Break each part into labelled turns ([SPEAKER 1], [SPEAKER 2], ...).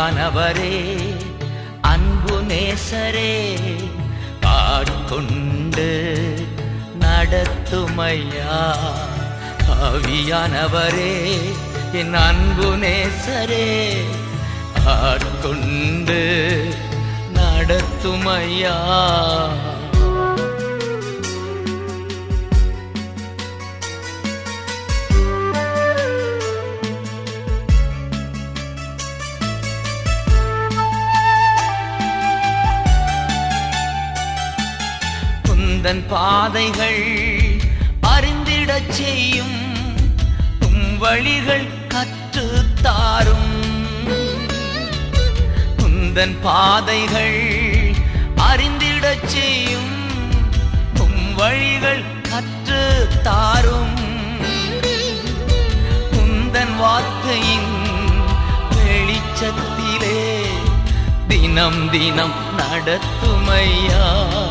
[SPEAKER 1] ஆவியானவரே அன்பு நேசரே ஆட்கொண்டு நடத்துமையா ஆவியானவரே என் அன்பு நேசரே ஆட்கொண்டு நடத்துமையா குந்தன் பாதைகள் அறிந்திடச் செய்யும் உம் வழிகள் கற்று தாரும் குந்தன் பாதைகள் அறிந்திடச் செய்யும் உம் வழிகள் கற்று தாரும் குந்தன் வார்த்தையின் வெளிச்சத்திலே தினம் தினம் நடத்துமையா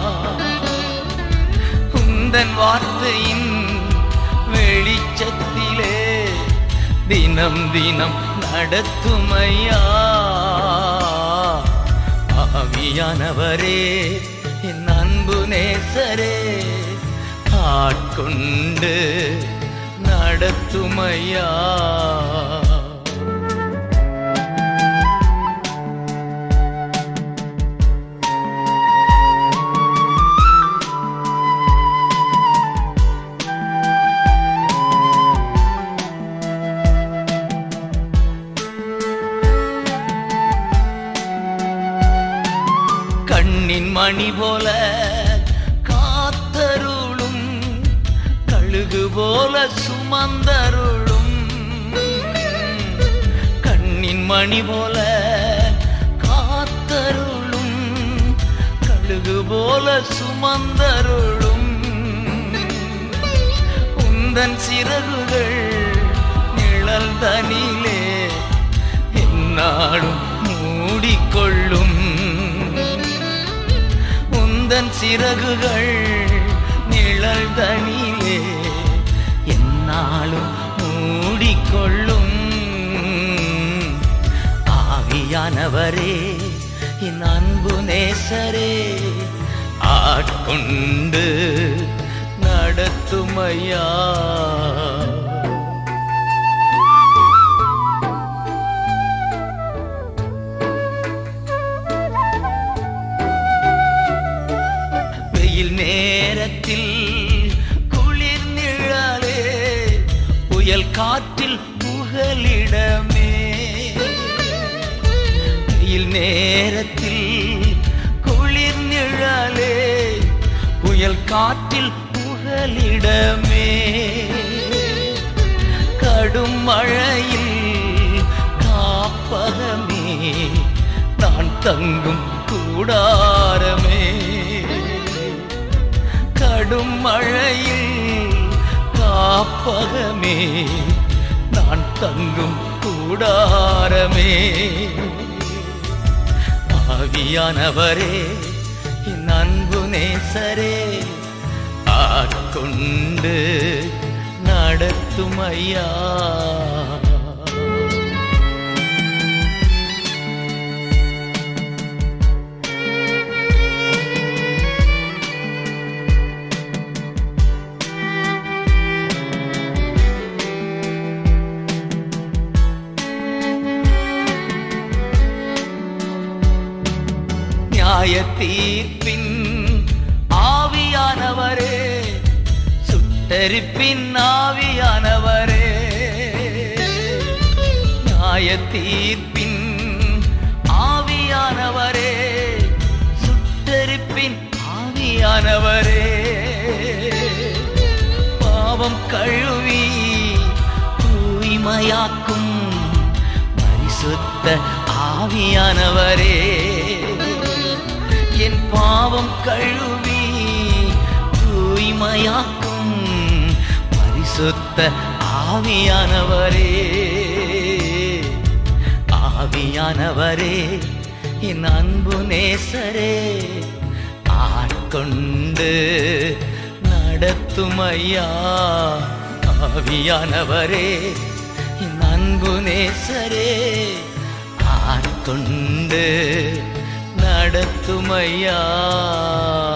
[SPEAKER 1] உந்தன் வார்த்தையின் வெளிச்சத்திலே தினம் தினம் நடத்துமையா ஆவியானவரே என் அன்பு நேசரே ஆட்கொண்டு நடத்துமையா கண்ணின் மணி போல காத்தருளும் கழுகு போல சுமந்தருளும் கண்ணின் மணி போல காத்தருளும் கழுகு போல சுமந்தருளும் உந்தன் சிறகுகள் நிழல் தனிலே என்னாலும் மூடிக்கொள்ளும் உந்தன் சிறகுகள் நிழல் தனிலே என்னாலும் மூடிக்கொள்ளும் ஆவியானவரே என் அன்பு நேசரே ஆட்கொண்டு நடத்துமையா வெயில் நேரத்தில் குளிர் நிழலே புயல் காற்றில் புகலிடமே வெயில் நேரத்தில் குளிர் நிழலே புயல் காற்றில் புகலிடமே கடும் மழையில் காப்பகமே நான் தங்கும் கூடாரமே கடும் மழையில் காப்பகமே நான் தங்கும் கூடாரமே ஆவியானவரே என் அன்பு நேசரே ஆட்கொண்டு நடத்தும் ஐயா நியாய தீர்ப்பின் ஆவியானவரே சுட்டரிப்பின் ஆவியானவரே நியாய தீர்ப்பின் ஆவியானவரே சுட்டரிப்பின் ஆவியானவரே பாவம் கழுவி தூய்மையாக்கும் பரிசுத்த ஆவியானவரே என் பாவம் கழுவி தூய்மையாக்கும் பரிசுத்த ஆவியானவரே ஆவியானவரே என் அன்பு நேசரே ஆட்கொண்டு நடத்தும் ஐயா ஆவியானவரே என் அன்பு நேசரே ஆட்கொண்டு நடத்துமையா